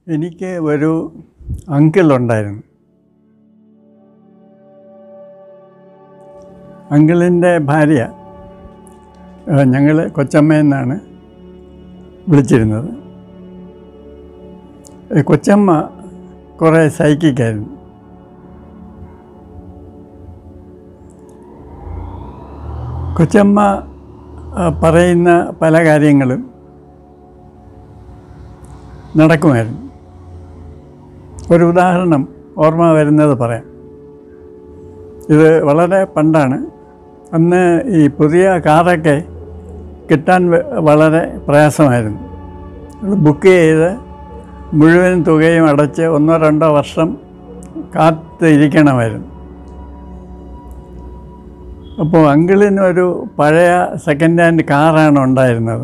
എനിക്ക് ഒരു അങ്കിൾ ഉണ്ടായിരുന്നു അങ്കിളിൻ്റെ ഭാര്യ ഞങ്ങൾ കൊച്ചമ്മയെന്നാണ് വിളിച്ചിരുന്നത് ഈ കൊച്ചമ്മ കുറേ സൈക്കിക്കായിരുന്നു കൊച്ചമ്മ ആ, പറയുന്ന പല കാര്യങ്ങളും നടക്കുമായിരുന്നു ഒരു ഉദാഹരണം ഓർമ്മ വരുന്നത് പറയാം ഇത് വളരെ പണ്ടാണ് അന്ന് ഈ പുതിയ കാറൊക്കെ കിട്ടാൻ വ- വളരെ പ്രയാസമായിരുന്നു അത് ബുക്ക് ചെയ്ത് മുഴുവൻ തുകയും അടച്ച് ഒന്നോ രണ്ടോ വർഷം കാത്ത് ഇരിക്കണമായിരുന്നു അപ്പോൾ അങ്കിളിനൊരു പഴയ സെക്കൻഡ് ഹാൻഡ് കാറാണ് ഉണ്ടായിരുന്നത്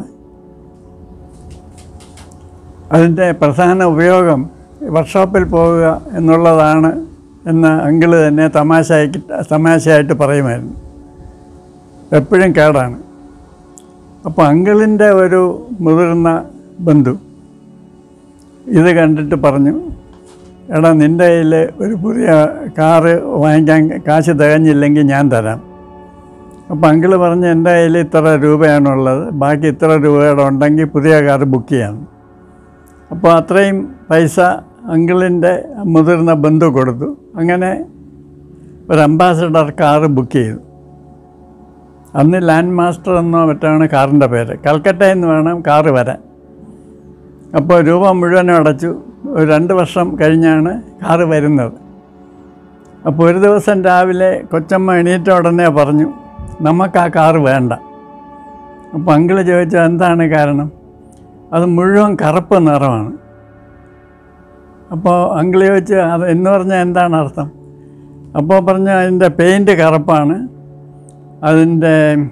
അതിൻ്റെ പ്രധാന ഉപയോഗം വർക്ക്ഷോപ്പിൽ പോവുക എന്നുള്ളതാണ് എന്ന് അങ്കിള് തന്നെ തമാശയാക്കി തമാശയായിട്ട് പറയുമായിരുന്നു എപ്പോഴും കേടാണ് അപ്പോൾ അങ്കിളിൻ്റെ ഒരു മുതിർന്ന ബന്ധു ഇത് കണ്ടിട്ട് പറഞ്ഞു എടാ നിൻ്റെ കയ്യിൽ ഒരു പുതിയ കാറ് വാങ്ങിക്കാൻ കാശ് തികഞ്ഞില്ലെങ്കിൽ ഞാൻ തരാം അപ്പോൾ അങ്കിള് പറഞ്ഞ് എൻ്റെ കയ്യിൽ ഇത്ര രൂപയാണുള്ളത് ബാക്കി ഇത്ര രൂപയുടെ ഉണ്ടെങ്കിൽ പുതിയ കാറ് ബുക്ക് ചെയ്യാം അപ്പോൾ അത്രയും പൈസ അങ്കിളിൻ്റെ മുതിർന്ന ബന്ധു കൊടുത്തു അങ്ങനെ ഒരു അംബാസഡർ കാറ് ബുക്ക് ചെയ്തു അന്ന് ലാൻഡ് മാസ്റ്റർ എന്നോ മറ്റാണ് കാറിൻ്റെ പേര് കൽക്കട്ടയിൽ നിന്ന് വേണം കാറ് വരാൻ അപ്പോൾ രൂപ മുഴുവനും അടച്ചു ഒരു രണ്ട് വർഷം കഴിഞ്ഞാണ് കാറ് വരുന്നത് അപ്പോൾ ഒരു ദിവസം രാവിലെ കൊച്ചമ്മ എണീറ്റ ഉടനെ പറഞ്ഞു നമുക്ക് ആ കാറ് വേണ്ട അപ്പോൾ അങ്കിള് ചോദിച്ചു എന്താണ് കാരണം അത് മുഴുവൻ കറുപ്പ് നിറമാണ് അപ്പോൾ അങ്കിള് ചോദിച്ചു അത് എന്ന് പറഞ്ഞാൽ എന്താണ് അർത്ഥം അപ്പോൾ പറഞ്ഞു അതിൻ്റെ പെയിൻറ്റ് കറുപ്പാണ് അതിൻ്റെ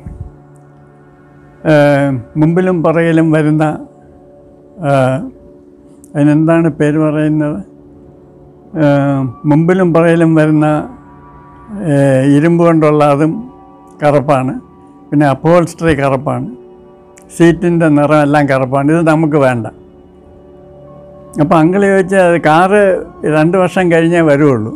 ഏഹ്, മുമ്പിലും പുറകിലും വരുന്ന ഏഹ്, അതിനെന്താണ് പേര് പറയുന്നത് ഏഹ്, മുമ്പിലും പുറകിലും വരുന്ന ഏഹ്, ഇരുമ്പ് കൊണ്ടുള്ള അതും കറുപ്പാണ് പിന്നെ അപ്പോൾസ്ട്രി കറുപ്പാണ് സീറ്റിൻ്റെ നിറം എല്ലാം കറുപ്പാണ് ഇത് നമുക്ക് വേണ്ട അപ്പോൾ അങ്കിൾ ചോദിച്ചാൽ അത് കാറ് രണ്ട് വർഷം കഴിഞ്ഞേ വരുള്ളൂ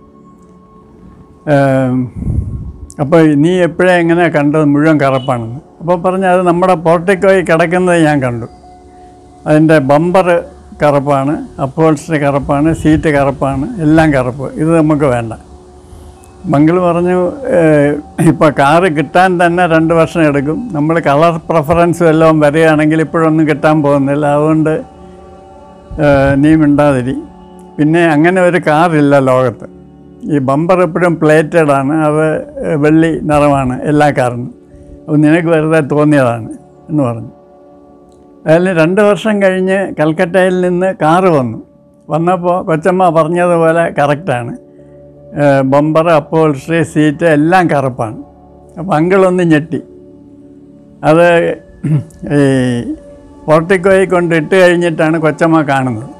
അപ്പോൾ നീ എപ്പോഴേ എങ്ങനെ കണ്ടത് മുഴുവൻ കറുപ്പാണെന്ന് അപ്പോൾ പറഞ്ഞു അത് നമ്മുടെ പോർട്ടിക്കോയിൽ കിടക്കുന്നത് ഞാൻ കണ്ടു അതിൻ്റെ ബമ്പർ കറുപ്പാണ് അപ്പോൾസ്ട്രി കറുപ്പാണ് സീറ്റ് കറുപ്പാണ് എല്ലാം കറുപ്പ് ഇത് നമുക്ക് വേണ്ട മംഗൾ പറഞ്ഞു ഇപ്പോൾ കാറ് കിട്ടാൻ തന്നെ രണ്ട് വർഷം എടുക്കും നമ്മൾ കളർ പ്രിഫറൻസ് വല്ലതും വരികയാണെങ്കിൽ ഇപ്പോഴൊന്നും കിട്ടാൻ പോകുന്നില്ല അതുകൊണ്ട് ഏഹ്, നീ മിണ്ടാതിരി പിന്നെ അങ്ങനെ ഒരു കാറില്ല ലോകത്ത് ഈ ബമ്പർ എപ്പോഴും പ്ലേറ്റഡ് ആണ് അത് വെള്ളി നിറമാണ് എല്ലാ കാറിനും അപ്പോൾ നിനക്ക് വെറുതെ തോന്നിയതാണ് എന്ന് പറഞ്ഞു അതിൽ രണ്ട് വർഷം കഴിഞ്ഞ് കൽക്കട്ടയിൽ നിന്ന് കാറ് വന്നു വന്നപ്പോൾ കൊച്ചമ്മ പറഞ്ഞതുപോലെ കറക്റ്റാണ് ബമ്പർ അപ്പോൾസ്ട്രി സീറ്റ് എല്ലാം കറുപ്പാണ് അപ്പോൾ അങ്കിളൊന്ന് ഞെട്ടി അത് ഈ പോർട്ടിക്കോയിൽ കൊണ്ട് ഇട്ട് കഴിഞ്ഞിട്ടാണ് കൊച്ചമ്മ കാണുന്നത്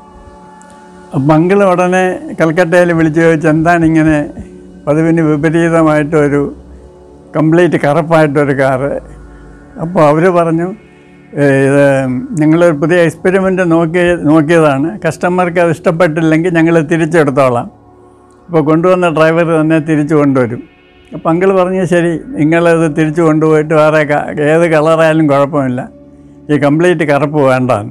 അപ്പം അങ്കിൾ ഉടനെ കൽക്കട്ടയിൽ വിളിച്ച് ചോദിച്ചു എന്താണ് ഇങ്ങനെ പതിവിന് വിപരീതമായിട്ടൊരു കംപ്ലീറ്റ് കറുപ്പായിട്ടൊരു കാറ് അപ്പോൾ അവർ പറഞ്ഞു "ഏ, ഇത് ഞങ്ങളൊരു പുതിയ എക്സ്പെരിമെൻ്റ് നോക്കി നോക്കിയതാണ് കസ്റ്റമർക്ക് അത് ഇഷ്ടപ്പെട്ടില്ലെങ്കിൽ ഞങ്ങൾ തിരിച്ചെടുത്തോളാം ഇപ്പോൾ കൊണ്ടുവന്ന ഡ്രൈവർ തന്നെ തിരിച്ചു കൊണ്ടുവരും അപ്പോൾ അങ്കിൾ പറഞ്ഞു ശരി നിങ്ങളത് തിരിച്ചു കൊണ്ടുപോയിട്ട് വേറെ ക- ഏത് കളറായാലും കുഴപ്പമില്ല ഈ കംപ്ലീറ്റ് കറുപ്പ് വേണ്ടാന്ന്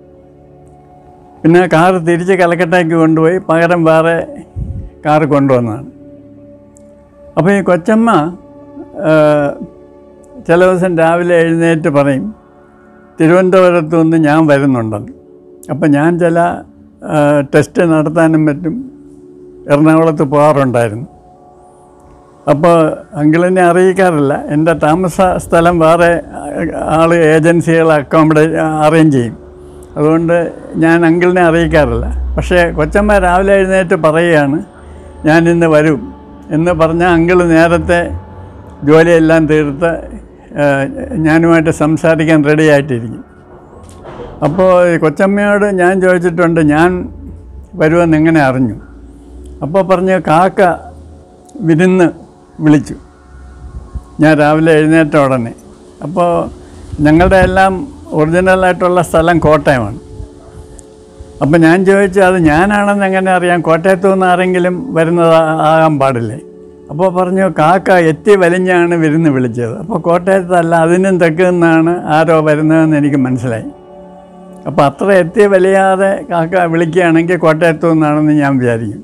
പിന്നെ കാറ് തിരിച്ച് കലക്കട്ടയ്ക്ക് കൊണ്ടുപോയി പകരം വേറെ കാറ് കൊണ്ടുവന്നതാണ് അപ്പോൾ ഈ കൊച്ചമ്മ ആ, ചില ദിവസം രാവിലെ എഴുന്നേറ്റ് പറയും തിരുവനന്തപുരത്ത് നിന്ന് ഞാൻ വരുന്നുണ്ടെന്ന് അപ്പം ഞാൻ ചില ആ, ടെസ്റ്റ് നടത്താനും പറ്റും എറണാകുളത്ത് പോകാറുണ്ടായിരുന്നു അപ്പോൾ അങ്കിളിനെ അറിയിക്കാറില്ല എൻ്റെ താമസ സ്ഥലം വേറെ ആൾ ഏജൻസികൾ അക്കോമഡേറ്റ് അറേഞ്ച് ചെയ്യും അതുകൊണ്ട് ഞാൻ അങ്കിളിനെ അറിയിക്കാറില്ല പക്ഷേ കൊച്ചമ്മ രാവിലെ എഴുന്നേറ്റ് പറയുകയാണ് ഞാൻ ഇന്ന് വരും എന്ന് പറഞ്ഞാൽ അങ്കിള് നേരത്തെ ജോലിയെല്ലാം തീർത്ത് ആ, ഞാനുമായിട്ട് സംസാരിക്കാൻ റെഡി ആയിട്ടിരിക്കും അപ്പോൾ ഈ കൊച്ചമ്മയോട് ഞാൻ ചോദിച്ചിട്ടുണ്ട് ഞാൻ വരുമെന്ന് എങ്ങനെ അറിഞ്ഞു അപ്പോൾ പറഞ്ഞു കാക്ക വിരുന്ന് വിളിച്ചു ഞാൻ രാവിലെ എഴുന്നേറ്റ ഉടനെ അപ്പോൾ ഞങ്ങളുടെ എല്ലാം ഒറിജിനലായിട്ടുള്ള സ്ഥലം കോട്ടയമാണ് അപ്പം ഞാൻ ചോദിച്ചു അത് ഞാനാണെന്ന് എങ്ങനെ അറിയാം കോട്ടയത്തു നിന്ന് ആരെങ്കിലും വരുന്നത് ആകാൻ പാടില്ലേ അപ്പോൾ പറഞ്ഞു കാക്ക എത്തി വലിഞ്ഞാണ് വിരുന്ന് വിളിച്ചത് അപ്പോൾ കോട്ടയത്തല്ല അതിനും തെക്ക് നിന്നാണ് ആരോ വരുന്നതെന്ന് എനിക്ക് മനസ്സിലായി അപ്പോൾ അത്ര എത്തി വലിയാതെ കാക്ക വിളിക്കുകയാണെങ്കിൽ കോട്ടയത്തു നിന്നാണെന്ന് ഞാൻ വിചാരിക്കും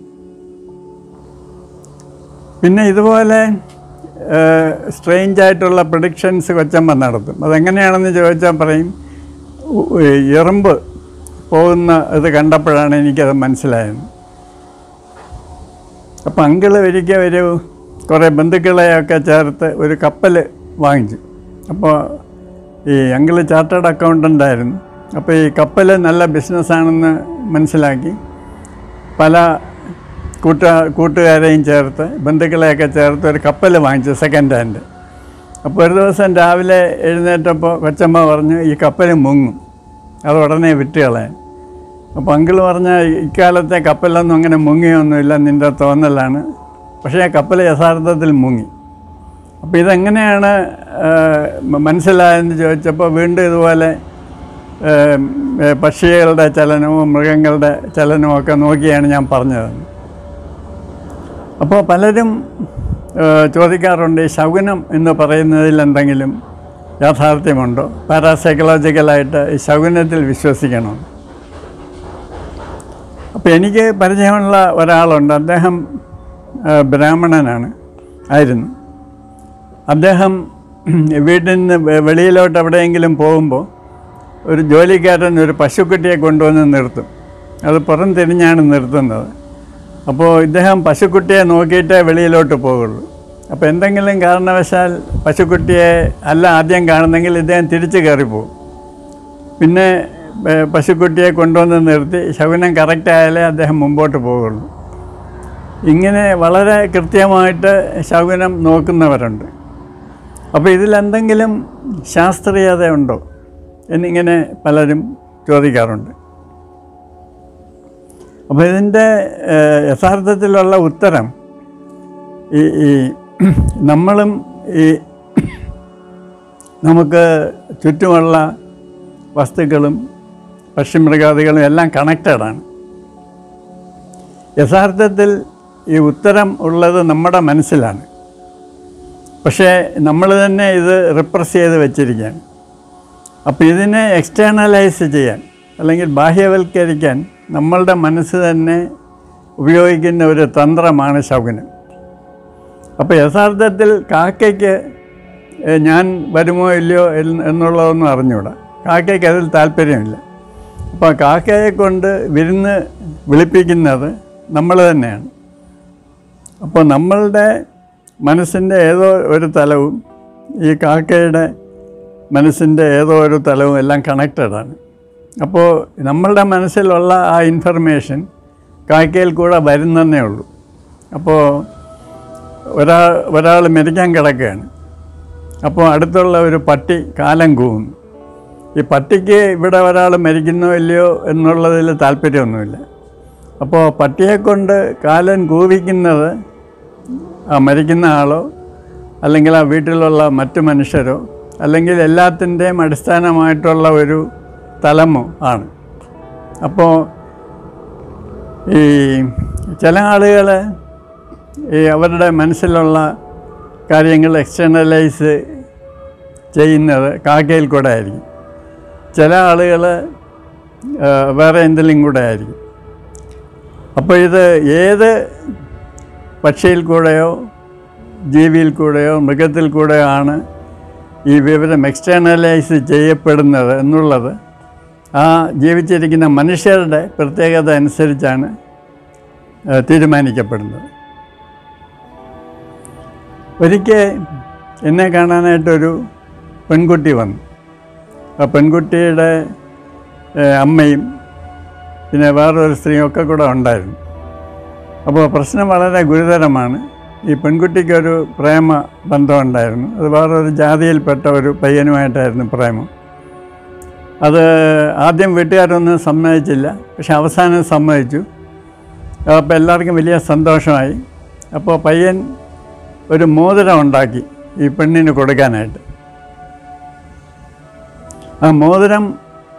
പിന്നെ ഇതുപോലെ സ്ട്രെയിഞ്ച് ആയിട്ടുള്ള പ്രഡിക്ഷൻസ് കൊച്ചമ്മ നടത്തും അതെങ്ങനെയാണെന്ന് ചോദിച്ചാൽ പറയും ഉ- ഉ- എറുമ്പ് പോകുന്ന ഇത് കണ്ടപ്പോഴാണ് എനിക്കത് മനസ്സിലായത് അപ്പം അങ്കിള് ഒരിക്കൽ ഒരു കുറേ ബന്ധുക്കളെയൊക്കെ ചേർത്ത് ഒരു കപ്പൽ വാങ്ങിച്ചു അപ്പോൾ ഈ അങ്കിള് ചാർട്ടേഡ് അക്കൗണ്ടൻ്റ് ആയിരുന്നു അപ്പോൾ ഈ കപ്പൽ നല്ല ബിസിനസ്സാണെന്ന് മനസ്സിലാക്കി പല കൂട്ട കൂട്ടുകാരെയും ചേർത്ത് ബന്ധുക്കളെയൊക്കെ ചേർത്ത് ഒരു കപ്പൽ വാങ്ങിച്ചു സെക്കൻഡ് ഹാൻഡ് അപ്പോൾ ഒരു ദിവസം രാവിലെ എഴുന്നേറ്റപ്പോൾ കൊച്ചമ്മ പറഞ്ഞു ഈ കപ്പൽ മുങ്ങും അത് ഉടനെ വിറ്റ് കളയാൻ അപ്പോൾ അങ്കിൾ പറഞ്ഞ ഇക്കാലത്തെ കപ്പലൊന്നും അങ്ങനെ മുങ്ങിയൊന്നുമില്ല നിൻ്റെ തോന്നലാണ് പക്ഷേ ആ കപ്പൽ യഥാർത്ഥത്തിൽ മുങ്ങി അപ്പോൾ ഇതെങ്ങനെയാണ് ആ, മ- മനസ്സിലായെന്ന് ചോദിച്ചപ്പോൾ വീണ്ടും ഇതുപോലെ ആ, ഏ, പക്ഷികളുടെ ചലനവും മൃഗങ്ങളുടെ ചലനവും ഒക്കെ നോക്കിയാണ് ഞാൻ പറഞ്ഞത് അപ്പോൾ പലരും ആ, ചോദിക്കാറുണ്ട് ഈ ശകുനം എന്ന് പറയുന്നതിൽ എന്തെങ്കിലും യാഥാർത്ഥ്യമുണ്ടോ പാരാസൈക്കോളജിക്കലായിട്ട് ഈ ശകുനത്തിൽ വിശ്വസിക്കണോ അപ്പോൾ എനിക്ക് പരിചയമുള്ള ഒരാളുണ്ട് അദ്ദേഹം ആ, ബ്രാഹ്മണനാണ് ആയിരുന്നു അദ്ദേഹം വീട്ടിൽ നിന്ന് വെ- വെളിയിലോട്ട് എവിടെയെങ്കിലും പോകുമ്പോൾ ഒരു ജോലിക്കാരൻ ഒരു പശുക്കുട്ടിയെ കൊണ്ടുവന്ന് നിർത്തും അത് പുറം തിരിഞ്ഞാണ് നിർത്തുന്നത് അപ്പോൾ ഇദ്ദേഹം പശുക്കുട്ടിയെ നോക്കിയിട്ടേ വെളിയിലോട്ട് പോകുള്ളൂ അപ്പോൾ എന്തെങ്കിലും കാരണവശാൽ പശുക്കുട്ടിയെ അല്ല ആദ്യം കാണുന്നെങ്കിൽ ഇദ്ദേഹം തിരിച്ച് കയറിപ്പോവും പിന്നെ ഏ, പശുക്കുട്ടിയെ കൊണ്ടുവന്ന് നിർത്തി ശകുനം കറക്റ്റ് ആയാലേ അദ്ദേഹം മുമ്പോട്ട് പോകുള്ളൂ ഇങ്ങനെ വളരെ കൃത്യമായിട്ട് ശകുനം നോക്കുന്നവരുണ്ട് അപ്പോൾ ഇതിലെന്തെങ്കിലും ശാസ്ത്രീയത ഉണ്ടോ എന്നിങ്ങനെ പലരും ചോദിക്കാറുണ്ട് അപ്പോൾ ഇതിൻ്റെ ഏഹ്, യഥാർത്ഥത്തിലുള്ള ഉത്തരം ഈ ഈ നമ്മളും ഈ നമുക്ക് ചുറ്റുമുള്ള വസ്തുക്കളും പക്ഷിമൃഗാദികളും എല്ലാം കണക്റ്റഡാണ് യഥാർത്ഥത്തിൽ ഈ ഉത്തരം ഉള്ളത് നമ്മുടെ മനസ്സിലാണ് പക്ഷേ നമ്മൾ തന്നെ ഇത് റിപ്രസ് ചെയ്ത് വെച്ചിരിക്കുകയാണ് അപ്പോൾ ഇതിനെ എക്സ്റ്റേണലൈസ് ചെയ്യാൻ അല്ലെങ്കിൽ ബാഹ്യവൽക്കരിക്കാൻ നമ്മളുടെ മനസ്സ് തന്നെ ഉപയോഗിക്കുന്ന ഒരു തന്ത്രമാണ് ശകുനം അപ്പോൾ യഥാർത്ഥത്തിൽ കാക്കയ്ക്ക് ഏഹ്, ഞാൻ വരുമോ ഇല്ലയോ എന്ന് എന്നുള്ളതൊന്നും അറിഞ്ഞൂടാ കാക്കയ്ക്ക് അതിൽ താല്പര്യമില്ല അപ്പോൾ കാക്കയെ കൊണ്ട് വിരുന്ന് വിളിപ്പിക്കുന്നത് നമ്മൾ തന്നെയാണ് അപ്പോൾ നമ്മളുടെ മനസ്സിൻ്റെ ഏതോ ഒരു തലവും ഈ കാക്കയുടെ മനസ്സിൻ്റെ ഏതോ ഒരു തലവും എല്ലാം കണക്റ്റഡാണ് അപ്പോൾ നമ്മളുടെ മനസ്സിലുള്ള ആ ഇൻഫർമേഷൻ കാക്കയിൽ കൂടെ വരുന്നതേ ഉള്ളൂ അപ്പോൾ ഒരാൾ ഒരാൾ മരിക്കാൻ കിടക്കുകയാണ് അപ്പോൾ അടുത്തുള്ള ഒരു പട്ടി കാലം കൂവുന്നു ഈ പട്ടിക്ക് ഇവിടെ ഒരാൾ മരിക്കുന്നോ ഇല്ലയോ എന്നുള്ളതിൽ താല്പര്യമൊന്നുമില്ല അപ്പോൾ പട്ടിയെ കൊണ്ട് കാലൻ കൂവിക്കുന്നത് ആ മരിക്കുന്ന ആളോ അല്ലെങ്കിൽ ആ വീട്ടിലുള്ള മറ്റു മനുഷ്യരോ അല്ലെങ്കിൽ എല്ലാത്തിൻ്റെയും അടിസ്ഥാനമായിട്ടുള്ള ഒരു തലമോ ആണ് അപ്പോൾ ഈ ചില ആളുകൾ ഈ അവരുടെ മനസ്സിലുള്ള കാര്യങ്ങൾ എക്സ്റ്റേണലൈസ് ചെയ്യുന്നത് കാക്കയിൽ കൂടെ ആയിരിക്കും ചില ആളുകൾ വേറെ എന്തെങ്കിലും കൂടെ ആയിരിക്കും അപ്പോൾ ഇത് ഏത് പക്ഷിയിൽ കൂടെയോ ജീവിയിൽ കൂടെയോ മൃഗത്തിൽ കൂടെയോ ആണ് ഈ വിവരം എക്സ്റ്റേണലൈസ് ചെയ്യപ്പെടുന്നത് എന്നുള്ളത് ആ ജീവിച്ചിരിക്കുന്ന മനുഷ്യരുടെ പ്രത്യേകത അനുസരിച്ചാണ് ഏഹ്, തീരുമാനിക്കപ്പെടുന്നത് ഒരിക്കൽ എന്നെ കാണാനായിട്ടൊരു പെൺകുട്ടി വന്നു ആ പെൺകുട്ടിയുടെ ഏഹ്, അമ്മയും പിന്നെ വേറൊരു സ്ത്രീയും ഒക്കെ കൂടെ ഉണ്ടായിരുന്നു അപ്പോൾ പ്രശ്നം വളരെ ഗുരുതരമാണ് ഈ പെൺകുട്ടിക്കൊരു പ്രേമ ബന്ധമുണ്ടായിരുന്നു അത് വേറൊരു ജാതിയിൽപ്പെട്ട ഒരു പയ്യനുമായിട്ടായിരുന്നു പ്രേമം അത് ആദ്യം വീട്ടുകാരൊന്നും സമ്മതിച്ചില്ല പക്ഷെ അവസാനം സമ്മതിച്ചു അപ്പോൾ എല്ലാവർക്കും വലിയ സന്തോഷമായി അപ്പോൾ പയ്യൻ ഒരു മോതിരം ഉണ്ടാക്കി ഈ പെണ്ണിന് കൊടുക്കാനായിട്ട് ആ മോതിരം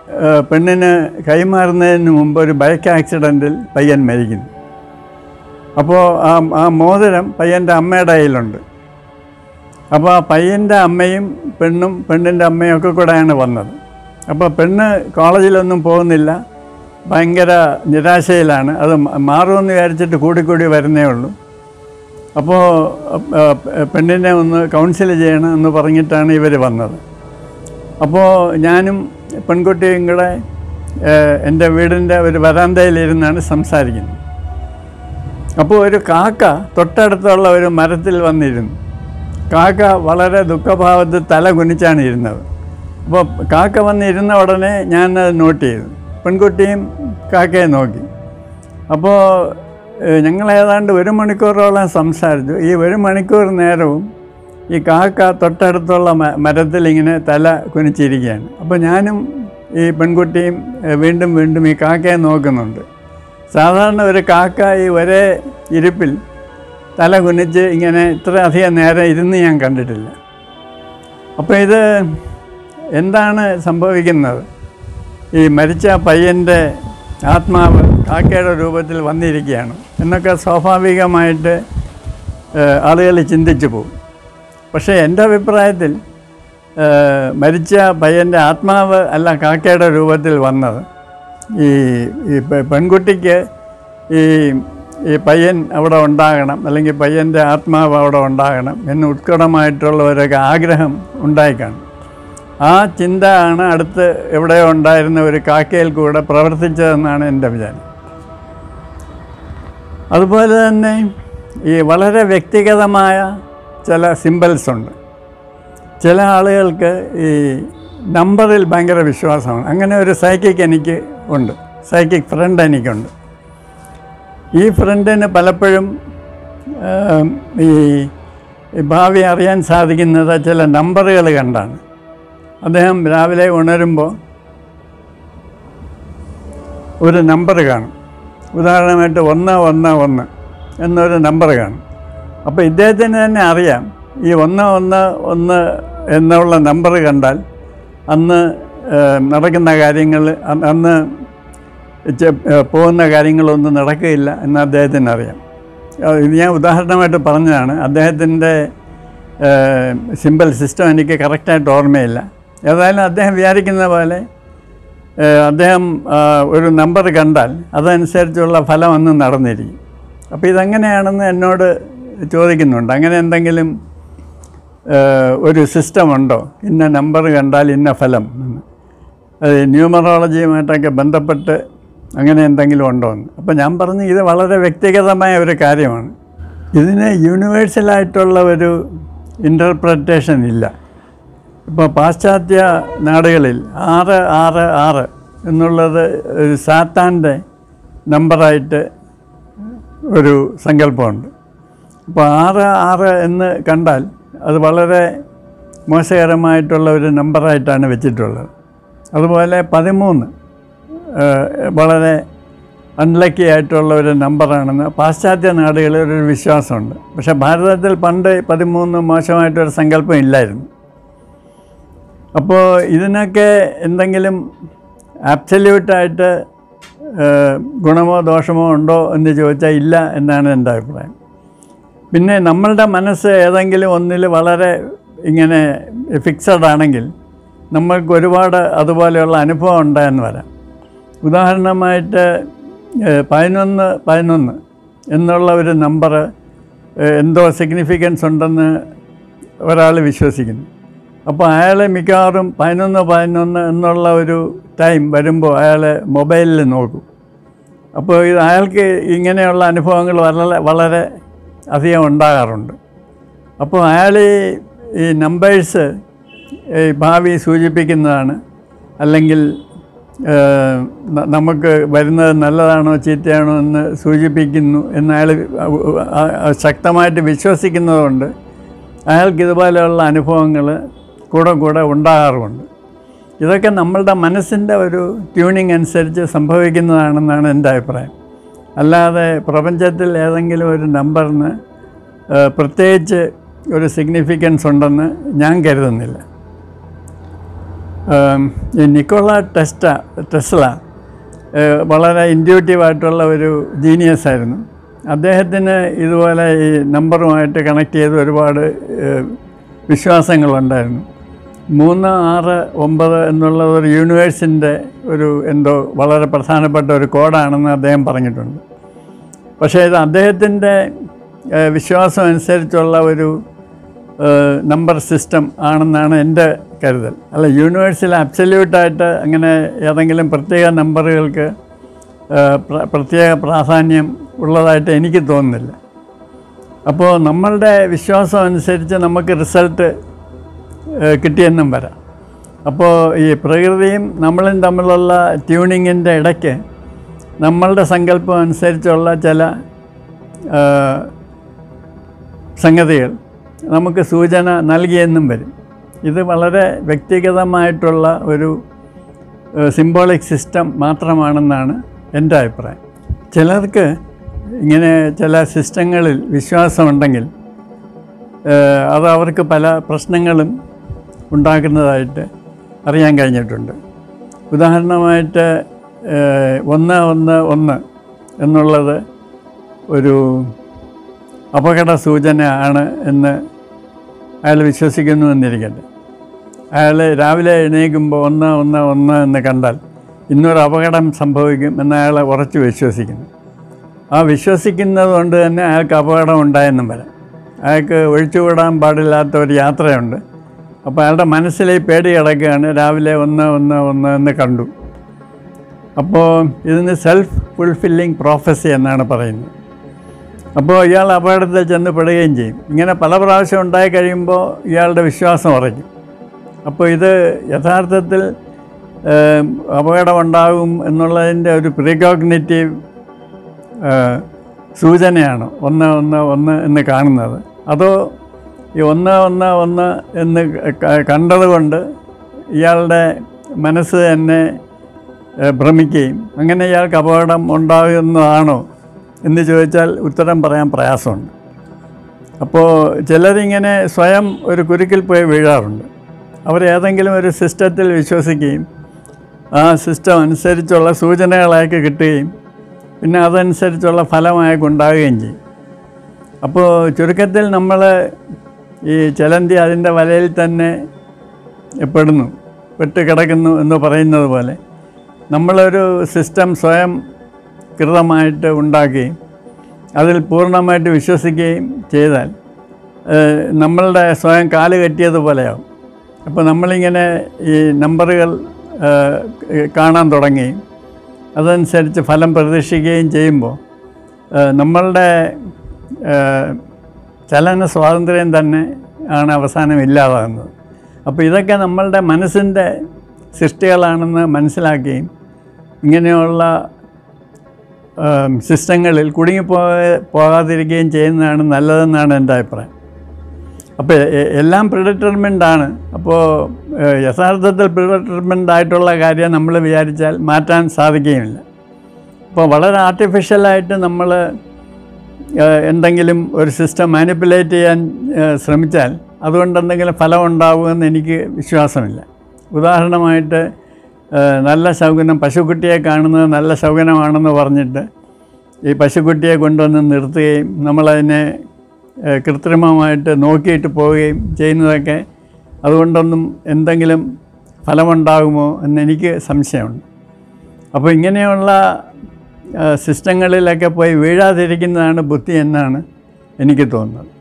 ആ, പെണ്ണിന് കൈമാറുന്നതിന് മുമ്പ് ഒരു ബൈക്ക് ആക്സിഡൻറ്റിൽ പയ്യൻ മരിക്കുന്നു അപ്പോൾ ആ ആ മോതിരം പയ്യൻ്റെ അമ്മയുടെ കയ്യിലുണ്ട് അപ്പോൾ ആ പയ്യൻ്റെ അമ്മയും പെണ്ണും പെണ്ണിൻ്റെ അമ്മയും ഒക്കെ കൂടെയാണ് വന്നത് അപ്പോൾ പെണ്ണ് കോളേജിലൊന്നും പോകുന്നില്ല ഭയങ്കര നിരാശയിലാണ് അത് മ- മാറുമെന്ന് വിചാരിച്ചിട്ട് കൂടിക്കൂടി വരുന്നേ ഉള്ളൂ അപ്പോൾ ആ, പെണ്ണിനെ ഒന്ന് കൗൺസിൽ ചെയ്യണം എന്ന് പറഞ്ഞിട്ടാണ് ഇവർ വന്നത് അപ്പോൾ ഞാനും പെൺകുട്ടിയും കൂടെ ഏഹ്, എൻ്റെ വീടിൻ്റെ ഒരു വരാന്തയിലിരുന്നാണ് സംസാരിക്കുന്നത് അപ്പോൾ ഒരു കാക്ക തൊട്ടടുത്തുള്ള ഒരു മരത്തിൽ വന്നിരുന്നു കാക്ക വളരെ ദുഃഖഭാവത്തിൽ തല കുനിച്ചാണ് ഇരുന്നത് അപ്പോൾ കാക്ക വന്നിരുന്ന ഉടനെ ഞാൻ അത് നോട്ട് ചെയ്തു പെൺകുട്ടിയും കാക്കയെ നോക്കി അപ്പോൾ ഏഹ്, ഞങ്ങൾ ഏതാണ്ട് ഒരു മണിക്കൂറോളം സംസാരിച്ചു ഈ ഒരു മണിക്കൂർ നേരവും ഈ കാക്ക തൊട്ടടുത്തുള്ള മ മരത്തിൽ ഇങ്ങനെ തല കുനിച്ചിരിക്കുകയാണ് അപ്പോൾ ഞാനും ഈ പെൺകുട്ടിയും ഏഹ്, വീണ്ടും വീണ്ടും ഈ കാക്കയെ നോക്കുന്നുണ്ട് സാധാരണ ഒരു കാക്ക ഈ ഒരേ ഇരിപ്പിൽ തല കുനിച്ച് ഇങ്ങനെ ഇത്ര അധികം നേരം ഇരുന്ന് ഞാൻ കണ്ടിട്ടില്ല അപ്പോൾ ഇത് എന്താണ് സംഭവിക്കുന്നത് ഈ മരിച്ച പയ്യൻ്റെ ആത്മാവ് കാക്കയുടെ രൂപത്തിൽ വന്നിരിക്കുകയാണ് എന്നൊക്കെ സ്വാഭാവികമായിട്ട് ഏഹ്, ആളുകൾ ചിന്തിച്ചു പോകും പക്ഷേ എൻ്റെ അഭിപ്രായത്തിൽ ഏഹ്, മരിച്ച പയ്യൻ്റെ ആത്മാവ് അല്ല കാക്കയുടെ രൂപത്തിൽ വന്നത് ഈ ഈ പെ- പെൺകുട്ടിക്ക് ഈ ഈ പയ്യൻ അവിടെ ഉണ്ടാകണം അല്ലെങ്കിൽ പയ്യൻ്റെ ആത്മാവ് അവിടെ ഉണ്ടാകണം എന്ന് ഉത്കടമായിട്ടുള്ള ഒരു ആഗ്രഹം ഉണ്ടായിക്കാണും ആ ചിന്ത ആണ് അടുത്ത് എവിടെയോ ഉണ്ടായിരുന്ന ഒരു കാക്കയിൽ കൂടെ പ്രവർത്തിച്ചതെന്നാണ് എൻ്റെ വിചാരം അതുപോലെ തന്നെ ഈ വളരെ വ്യക്തിഗതമായ ചില സിമ്പിൾസ് ഉണ്ട് ചില ആളുകൾക്ക് ഈ നമ്പറിൽ ഭയങ്കര വിശ്വാസമാണ് അങ്ങനെ ഒരു സൈക്കിക് എനിക്ക് ഉണ്ട് സൈക്കിക് ഫ്രണ്ട് എനിക്കുണ്ട് ഈ ഫ്രണ്ടിന് പലപ്പോഴും ആം, ഈ ഈ ഭാവി അറിയാൻ സാധിക്കുന്നത് ചില നമ്പറുകൾ കണ്ടാണ് അദ്ദേഹം രാവിലെ ഉണരുമ്പോൾ ഒരു നമ്പർ കാണും ഉദാഹരണമായിട്ട് ഒന്ന് ഒന്ന് ഒന്ന് എന്നൊരു നമ്പർ കാണും അപ്പോൾ ഇദ്ദേഹത്തിന് തന്നെ അറിയാം ഈ ഒന്ന് ഒന്ന് ഒന്ന് എന്നുള്ള നമ്പർ കണ്ടാൽ അന്ന് ഏഹ്, നടക്കുന്ന കാര്യങ്ങൾ അ- അന്ന് ചെ- ഏഹ്, പോകുന്ന കാര്യങ്ങളൊന്നും നടക്കുകയില്ല എന്ന് അദ്ദേഹത്തിന് അറിയാം അത് ഇത് ഞാൻ ഉദാഹരണമായിട്ട് പറഞ്ഞതാണ് അദ്ദേഹത്തിൻ്റെ സിമ്പിൾ സിസ്റ്റം എനിക്ക് കറക്റ്റായിട്ട് ഓർമ്മയില്ല ഏതായാലും അദ്ദേഹം വിചാരിക്കുന്ന പോലെ ഏഹ്, അദ്ദേഹം ആ, ഒരു നമ്പർ കണ്ടാൽ അതനുസരിച്ചുള്ള ഫലം അന്ന് നടന്നിരിക്കും അപ്പോൾ ഇതെങ്ങനെയാണെന്ന് എന്നോട് ചോദിക്കുന്നുണ്ട് അങ്ങനെ എന്തെങ്കിലും ഏഹ്, ഒരു സിസ്റ്റം ഉണ്ടോ ഇന്ന നമ്പർ കണ്ടാൽ ഇന്ന ഫലം എന്ന് അത് ന്യൂമറോളജിയുമായിട്ടൊക്കെ ബന്ധപ്പെട്ട് അങ്ങനെ എന്തെങ്കിലും ഉണ്ടോ എന്ന് അപ്പോൾ ഞാൻ പറഞ്ഞു ഇത് വളരെ വ്യക്തിഗതമായ ഒരു കാര്യമാണ് ഇതിന് യൂണിവേഴ്സലായിട്ടുള്ള ഒരു ഇൻ്റർപ്രറ്റേഷൻ ഇല്ല ഇപ്പോൾ പാശ്ചാത്യ നാടുകളിൽ ആറ് ആറ് ആറ് എന്നുള്ളത് ഒരു സാത്താൻ്റെ നമ്പറായിട്ട് ഒരു സങ്കല്പമുണ്ട് അപ്പോൾ ആറ് ആറ് എന്ന് കണ്ടാൽ അത് വളരെ മോശകരമായിട്ടുള്ള ഒരു നമ്പറായിട്ടാണ് വെച്ചിട്ടുള്ളത് അതുപോലെ പതിമൂന്ന് ഏഹ്, വളരെ അൺലക്കി ആയിട്ടുള്ള ഒരു നമ്പറാണെന്ന് പാശ്ചാത്യ നാടുകളിൽ ഒരു വിശ്വാസമുണ്ട് പക്ഷേ ഭാരതത്തിൽ പണ്ട് പതിമൂന്ന് മോശമായിട്ടൊരു സങ്കല്പം ഇല്ലായിരുന്നു അപ്പോൾ ഇതിനൊക്കെ എന്തെങ്കിലും ആബ്സല്യൂട്ടായിട്ട് ഗുണമോ ദോഷമോ ഉണ്ടോ എന്ന് ചോദിച്ചാൽ ഇല്ല എന്നാണ് എൻ്റെ അഭിപ്രായം പിന്നെ നമ്മളുടെ മനസ്സ് ഏതെങ്കിലും ഒന്നിൽ വളരെ ഇങ്ങനെ ഫിക്സഡ് ആണെങ്കിൽ നമ്മൾക്ക് ഒരുപാട് അതുപോലെയുള്ള അനുഭവം ഉണ്ടായെന്ന് വരാം ഉദാഹരണമായിട്ട് ഏഹ്, പതിനൊന്ന് പതിനൊന്ന് എന്നുള്ള ഒരു നമ്പർ എന്തോ സിഗ്നിഫിക്കൻസ് ഉണ്ടെന്ന് ഒരാൾ വിശ്വസിക്കുന്നു അപ്പോൾ അയാൾ മിക്കവാറും പതിനൊന്ന് പതിനൊന്ന് എന്നുള്ള ഒരു ടൈം വരുമ്പോൾ അയാൾ മൊബൈലിൽ നോക്കും അപ്പോൾ ഇത് അയാൾക്ക് ഇങ്ങനെയുള്ള അനുഭവങ്ങൾ വളരെ വളരെ അധികം ഉണ്ടാകാറുണ്ട് അപ്പോൾ അയാൾ ഈ ഈ നമ്പേഴ്സ് ഈ ഭാവി സൂചിപ്പിക്കുന്നതാണ് അല്ലെങ്കിൽ ഏഹ്, ന- നമുക്ക് വരുന്നത് നല്ലതാണോ ചീത്തയാണോ എന്ന് സൂചിപ്പിക്കുന്നു എന്ന് അയാൾ ശക്തമായിട്ട് വിശ്വസിക്കുന്നതുകൊണ്ട് അയാൾക്ക് ഇതുപോലെയുള്ള അനുഭവങ്ങൾ കൂടെ കൂടെ ഉണ്ടാകാറുമുണ്ട് ഇതൊക്കെ നമ്മളുടെ മനസ്സിൻ്റെ ഒരു ട്യൂണിങ് അനുസരിച്ച് സംഭവിക്കുന്നതാണെന്നാണ് എൻ്റെ അഭിപ്രായം അല്ലാതെ പ്രപഞ്ചത്തിൽ ഏതെങ്കിലും ഒരു നമ്പറിന് ഏഹ്, പ്രത്യേകിച്ച് ഒരു സിഗ്നിഫിക്കൻസ് ഉണ്ടെന്ന് ഞാൻ കരുതുന്നില്ല ഏം, ഈ നിക്കോള ടെസ്റ്റ ടെസ്ല ഏഹ്, വളരെ ഇൻഡ്യൂട്ടീവായിട്ടുള്ള ഒരു ജീനിയസ് ആയിരുന്നു അദ്ദേഹത്തിന് ഇതുപോലെ ഈ നമ്പറുമായിട്ട് കണക്ട് ചെയ്ത് ഒരുപാട് ഏഹ്, വിശ്വാസങ്ങളുണ്ടായിരുന്നു മൂന്ന് ആറ് ഒമ്പത് എന്നുള്ളത് ഒരു യൂണിവേഴ്സിൻ്റെ ഒരു എന്തോ വളരെ പ്രധാനപ്പെട്ട ഒരു കോഡാണെന്ന് അദ്ദേഹം പറഞ്ഞിട്ടുണ്ട് പക്ഷേ ഇത് അദ്ദേഹത്തിൻ്റെ ഏഹ്, വിശ്വാസം അനുസരിച്ചുള്ള ഒരു ഏഹ്, നമ്പർ സിസ്റ്റം ആണെന്നാണ് എൻ്റെ കരുതൽ അല്ല യൂണിവേഴ്സിൽ അബ്സല്യൂട്ടായിട്ട് അങ്ങനെ ഏതെങ്കിലും പ്രത്യേക നമ്പറുകൾക്ക് ഏഹ്, പ്ര- പ്രത്യേക പ്രാധാന്യം ഉള്ളതായിട്ട് എനിക്ക് തോന്നുന്നില്ല അപ്പോൾ നമ്മളുടെ വിശ്വാസം അനുസരിച്ച് നമുക്ക് റിസൾട്ട് കിട്ടിയെന്നും വരാം അപ്പോൾ ഈ പ്രകൃതിയും നമ്മളും തമ്മിലുള്ള ട്യൂണിങ്ങിൻ്റെ ഇടയ്ക്ക് നമ്മളുടെ സങ്കല്പം അനുസരിച്ചുള്ള ചില ആ, സംഗതികൾ നമുക്ക് സൂചന നൽകിയെന്നും വരും ഇത് വളരെ വ്യക്തിഗതമായിട്ടുള്ള ഒരു സിംബോളിക് സിസ്റ്റം മാത്രമാണെന്നാണ് എൻ്റെ അഭിപ്രായം ചിലർക്ക് ഇങ്ങനെ ചില സിസ്റ്റങ്ങളിൽ വിശ്വാസമുണ്ടെങ്കിൽ ഏഹ്, അത് അവർക്ക് പല പ്രശ്നങ്ങളും ഉണ്ടാക്കുന്നതായിട്ട് അറിയാൻ കഴിഞ്ഞിട്ടുണ്ട് ഉദാഹരണമായിട്ട് ഏഹ്, ഒന്ന് ഒന്ന് ഒന്ന് എന്നുള്ളത് ഒരു അപകട സൂചന ആണ് എന്ന് അയാൾ വിശ്വസിക്കുന്നു എന്നിരിക്കട്ടെ അയാൾ രാവിലെ എണീക്കുമ്പോൾ ഒന്ന് ഒന്ന് ഒന്ന് എന്ന് കണ്ടാൽ ഇന്നൊരു അപകടം സംഭവിക്കും എന്ന് അയാൾ ഉറച്ചു വിശ്വസിക്കുന്നു ആ വിശ്വസിക്കുന്നത് കൊണ്ട് തന്നെ അയാൾക്ക് അപകടം ഉണ്ടായെന്നും വരാം അയാൾക്ക് ഒഴിച്ചുകൂടാൻ പാടില്ലാത്ത ഒരു യാത്രയുണ്ട് അപ്പോൾ അയാളുടെ മനസ്സിൽ ഈ പേടി കിടക്കുകയാണ് രാവിലെ ഒന്ന് ഒന്ന് ഒന്ന് എന്ന് കണ്ടു അപ്പോൾ ഇതിന് സെൽഫ് ഫുൾഫില്ലിംഗ് പ്രോഫസി എന്നാണ് പറയുന്നത് അപ്പോൾ ഇയാൾ അപകടത്തിൽ ചെന്ന് പെടുകയും ചെയ്യും ഇങ്ങനെ പല പ്രാവശ്യം ഉണ്ടായി കഴിയുമ്പോൾ ഇയാളുടെ വിശ്വാസം ഉറയ്ക്കും അപ്പോൾ ഇത് യഥാർത്ഥത്തിൽ ഏം, അപകടമുണ്ടാകും എന്നുള്ളതിൻ്റെ ഒരു പ്രീകോഗ്നേറ്റീവ് സൂചനയാണ് ഒന്ന് ഒന്ന് ഒന്ന് എന്ന് കാണുന്നത് അതോ ഈ ഒന്ന് ഒന്ന് ഒന്ന് എന്ന് ക- കണ്ടതുകൊണ്ട് ഇയാളുടെ മനസ്സ് തന്നെ ഏഹ്, ഭ്രമിക്കുകയും അങ്ങനെ ഇയാൾക്ക് അപകടം ഉണ്ടാകുന്നതാണോ എന്ന് ചോദിച്ചാൽ ഉത്തരം പറയാൻ പ്രയാസമുണ്ട് അപ്പോൾ ചിലരിങ്ങനെ സ്വയം ഒരു കുരുക്കിൽ പോയി വീഴാറുണ്ട് അവർ ഏതെങ്കിലും ഒരു സിസ്റ്റത്തിൽ വിശ്വസിക്കുകയും ആ സിസ്റ്റം അനുസരിച്ചുള്ള സൂചനകളായിട്ട് കിട്ടുകയും പിന്നെ അതനുസരിച്ചുള്ള ഫലമായൊക്കെ ഉണ്ടാവുകയും ചെയ്യും അപ്പോൾ ചുരുക്കത്തിൽ നമ്മൾ ഈ ചലന്തി അതിൻ്റെ വലയിൽ തന്നെ പെടുന്നു പെട്ട് കിടക്കുന്നു എന്ന് പറയുന്നത് പോലെ നമ്മളൊരു സിസ്റ്റം സ്വയം കൃതമായിട്ട് ഉണ്ടാക്കുകയും അതിൽ പൂർണ്ണമായിട്ട് വിശ്വസിക്കുകയും ചെയ്താൽ ഏഹ്, നമ്മളുടെ സ്വയം കാല് കെട്ടിയതുപോലെയാവും അപ്പോൾ നമ്മളിങ്ങനെ ഈ നമ്പറുകൾ ഏഹ്, കാണാൻ തുടങ്ങുകയും അതനുസരിച്ച് ഫലം പ്രതീക്ഷിക്കുകയും ചെയ്യുമ്പോൾ ഏഹ്, നമ്മളുടെ ഏഹ്, ചലന സ്വാതന്ത്ര്യം തന്നെ ആണ് അവസാനം ഇല്ലാതാകുന്നത് അപ്പോൾ ഇതൊക്കെ നമ്മളുടെ മനസ്സിൻ്റെ സൃഷ്ടികളാണെന്ന് മനസ്സിലാക്കുകയും ഇങ്ങനെയുള്ള ഏം, സിസ്റ്റങ്ങളിൽ കുടുങ്ങിപ്പോ പോകാതിരിക്കുകയും ചെയ്യുന്നതാണ് നല്ലതെന്നാണ് എൻ്റെ അഭിപ്രായം അപ്പോൾ എ- എല്ലാം പ്രിഡിറ്റർമെൻ്റ് ആണ് അപ്പോൾ ഏഹ്, യഥാർത്ഥത്തിൽ പ്രിഡിറ്റർമെൻ്റ് ആയിട്ടുള്ള കാര്യം നമ്മൾ വിചാരിച്ചാൽ മാറ്റാൻ സാധിക്കുകയുമില്ല അപ്പോൾ വളരെ ആർട്ടിഫിഷ്യലായിട്ട് നമ്മൾ എന്തെങ്കിലും ഒരു സിസ്റ്റം മാനിപ്പുലേറ്റ് ചെയ്യാൻ ഏഹ്, ശ്രമിച്ചാൽ അതുകൊണ്ട് എന്തെങ്കിലും ഫലം ഉണ്ടാകുമെന്ന് എനിക്ക് വിശ്വാസമില്ല ഉദാഹരണമായിട്ട് ഏഹ്, നല്ല ശൗകനം പശുക്കുട്ടിയെ കാണുന്നത് നല്ല ശൗകനമാണെന്ന് പറഞ്ഞിട്ട് ഈ പശുക്കുട്ടിയെ കൊണ്ടുവന്ന് നിർത്തുകയും നമ്മളതിനെ ഏഹ്, കൃത്രിമമായിട്ട് നോക്കിയിട്ട് പോവുകയും ചെയ്യുന്നതൊക്കെ അതുകൊണ്ടൊന്നും എന്തെങ്കിലും ഫലമുണ്ടാകുമോ എന്ന് എനിക്ക് സംശയമുണ്ട് അപ്പോൾ ഇങ്ങനെയുള്ള ആ, സിസ്റ്റങ്ങളിലൊക്കെ പോയി വീഴാതിരിക്കുന്നതാണ് ബുദ്ധി എന്നാണ് എനിക്ക് തോന്നുന്നത്